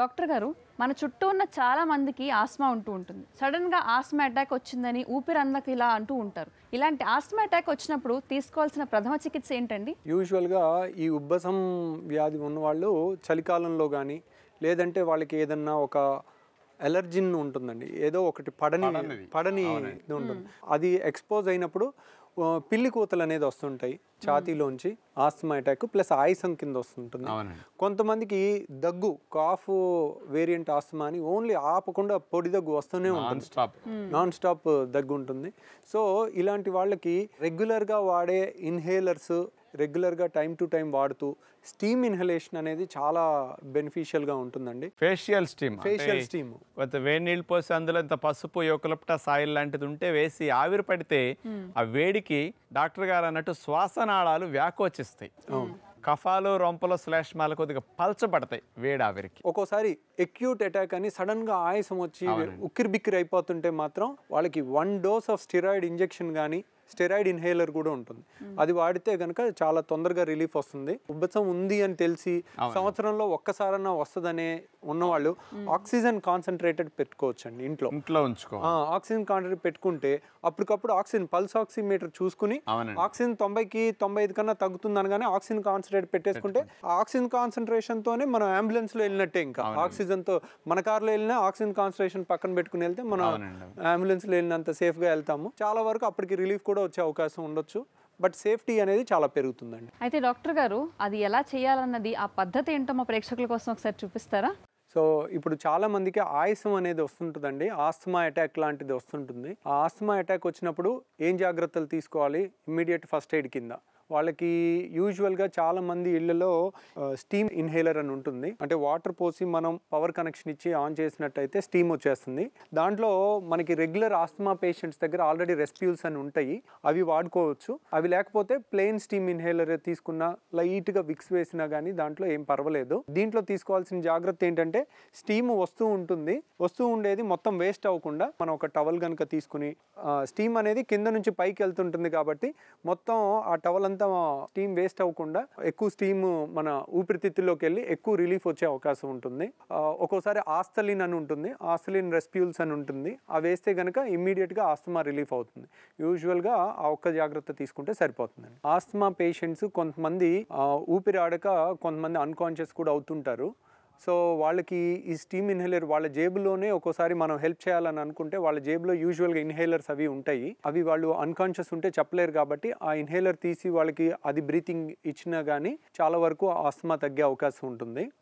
Doctor గారు మన చుట్టూ ఉన్న చాలా మందికి ఆస్మా ఉంటూ ఉంటుంది సడన్ గా ఆస్మా అటాక్ వచ్చిందని ఊపిరి అందక ఇలా అంటూ ఉంటారు ఇలాంటి ఆస్మా అటాక్ వచ్చినప్పుడు తీసుకోవాల్సిన ప్రథమ చికిత్స ఏంటండి యూజువల్గా ఈ ఉబ్బసం వ్యాధి ఉన్నవాళ్ళు చలికాలంలో కానీ లేదంటే వాళ్ళకి ఏదన్నా ఒక ఎలర్జిన్ ఉంటుందండి ఏదో ఒకటి పడని పడని ఇది ఉంటుంది అది ఎక్స్పోజ్ అయినప్పుడు ఆ, పిల్లి కూతలు అనేది వస్తుంటాయి ఛాతీలోంచి ఆస్తమా అటాక్ ప్లస్ ఆయుసం కింద వస్తుంటుంది అవునండి. కొంతమందికి దగ్గు కాఫ్ వేరియంట్ ఆస్తమా అని ఓన్లీ ఆపకుండా పొడి దగ్గు వస్తూనే ఉంటుంది స్టాప్ నాన్ స్టాప్ దగ్గు ఉంటుంది సో ఇలాంటి వాళ్ళకి రెగ్యులర్గా వాడే ఇన్హేలర్స్ రెగ్యులర్గా టైం టు టైం వాడుతూ స్టీమ్ ఇన్హలేషన్ అనేది చాలా బెనిఫిషియల్గా ఉంటుందండి ఫేషియల్ స్టీమ్ ఫేషియల్ స్టీమ్ కొంత వేడి నీళ్ళు పోసి అందులో ఇంత పసుపు యోకలప్టాస్ ఆయిల్ లాంటిది ఉంటే వేసి ఆవిరి పడితే ఆ వేడికి డాక్టర్ గారు అన్నట్టు శ్వాసనాళాలు వ్యాకోచిస్తాయి కఫాలు రొంపలు శ్లేష్మాలు కొద్దిగా పల్చబడతాయి వేడి ఆవిరికి ఒక్కోసారి ఎక్యూట్ అటాక్ అని సడన్ గా ఆయాసం వచ్చి ఉక్కిరి బిక్కిరి అయిపోతుంటే మాత్రం వాళ్ళకి one dose of steroid injection కానీ స్టెరాయిడ్ ఇన్హేలర్ కూడా ఉంటుంది అది వాడితే కనుక చాలా తొందరగా రిలీఫ్ వస్తుంది ఉబ్బసం ఉంది అని తెలిసి సంవత్సరంలో ఒక్కసారన్నా వస్తుందనే ఉన్నవాళ్ళు ఆక్సిజన్ కాన్సన్ట్రేటెడ్ పెట్టుకోవచ్చు అండి ఇంట్లో ఇంట్లో ఉంచుకో ఆ, ఆక్సిజన్ కాన్సన్ట్రేట్ పెట్టుకుంటే అప్పటికప్పుడు ఆక్సిజన్ పల్స్ ఆక్సిమీటర్ చూసుకుని అవునండి. ఆక్సిజన్ తొంభైకి తొంభై ఐదు కన్నా తగ్గుతుంది అనగానే ఆక్సిజన్ కాన్సన్ట్రేట్ పెట్టేసుకుంటే ఆ ఆక్సిజన్ కాన్సన్ట్రేషన్ తోనే మనం అంబులెన్స్ లో వెళ్ళినట్టే ఇంకా ఆక్సిజన్ తో మన కార్లో వెళ్ళినా ఆక్సిజన్ కాన్సన్ట్రేషన్ పక్కన పెట్టుకుని వెళ్తే మనం అవునండి. అంబులెన్స్ లో వెళ్ళినంత సేఫ్ గా వెళ్తాము చాలా వరకు అప్పటికి రిలీఫ్ కూడా వచ్చే అవకాశం ఉండొచ్చు బట్ సేఫ్టీ అనేది చాలా పెరుగుతుందండి అయితే డాక్టర్ గారు అది ఎలా చేయాలన్నది ఆ పద్ధతి ఏంటో మా ప్రేక్షకుల కోసం ఒకసారి చూపిస్తారా సో ఇప్పుడు చాలా మందికి ఆయాసం అనేది వస్తుంటుందండి ఆస్తమా అటాక్ లాంటిది వస్తుంటుంది ఆ ఆస్తమా అటాక్ వచ్చినప్పుడు ఏం జాగ్రత్తలు తీసుకోవాలి ఇమ్మీడియట్ ఫస్ట్ ఎయిడ్ కింద వాళ్ళకి యూజువల్గా చాలా మంది ఇళ్లలో స్టీమ్ ఇన్హేలర్ అని ఉంటుంది అంటే వాటర్ పోసి మనం పవర్ కనెక్షన్ ఇచ్చి ఆన్ చేసినట్టయితే స్టీమ్ వచ్చేస్తుంది దాంట్లో మనకి రెగ్యులర్ ఆస్తమా పేషెంట్స్ దగ్గర ఆల్రెడీ రెస్ప్యూల్స్ అని ఉంటాయి అవి వాడుకోవచ్చు అవి లేకపోతే ప్లెయిన్ స్టీమ్ ఇన్హేలర్ తీసుకున్నా లైట్గా విక్స్ వేసినా కానీ దాంట్లో ఏం పర్వాలేదు దీంట్లో తీసుకోవాల్సిన జాగ్రత్త ఏంటంటే స్టీమ్ వస్తూ ఉంటుంది వస్తూ ఉండేది మొత్తం వేస్ట్ అవ్వకుండా మనం ఒక టవల్ కనుక తీసుకుని స్టీమ్ అనేది కింద నుంచి పైకి వెళ్తుంటుంది కాబట్టి మొత్తం ఆ టవల్ అంతా స్టీమ్ వేస్ట్ అవ్వకుండా ఎక్కువ స్టీమ్ మన ఊపిరితిత్తుల్లోకి వెళ్ళి ఎక్కువ రిలీఫ్ వచ్చే అవకాశం ఉంటుంది ఆ, ఒక్కోసారి ఆస్తలిన్ అని ఉంటుంది ఆస్తలిన్ రెస్ప్యూల్స్ అని ఉంటుంది అవి వేస్తే కనుక ఇమ్మీడియట్గా ఆస్తమా రిలీఫ్ అవుతుంది యూజువల్గా ఆ ఒక్క జాగ్రత్త తీసుకుంటే సరిపోతుందండి ఆస్తమా పేషెంట్స్ కొంతమంది ఆ, ఊపిరి ఆడక కొంతమంది అన్కాన్షియస్ కూడా అవుతుంటారు సో వాళ్ళకి ఈ స్టీమ్ ఇన్హేలర్ వాళ్ళ జేబులోనే ఒక్కోసారి మనం హెల్ప్ చేయాలని అనుకుంటే వాళ్ళ జేబులో యూజువల్గా ఇన్హేలర్స్ అవి ఉంటాయి అవి వాళ్ళు అన్కాన్షియస్ ఉంటే చెప్పలేరు కాబట్టి ఆ ఇన్హేలర్ తీసి వాళ్ళకి అది బ్రీతింగ్ ఇచ్చినా కానీ చాలా వరకు ఆస్తమా తగ్గే అవకాశం ఉంటుంది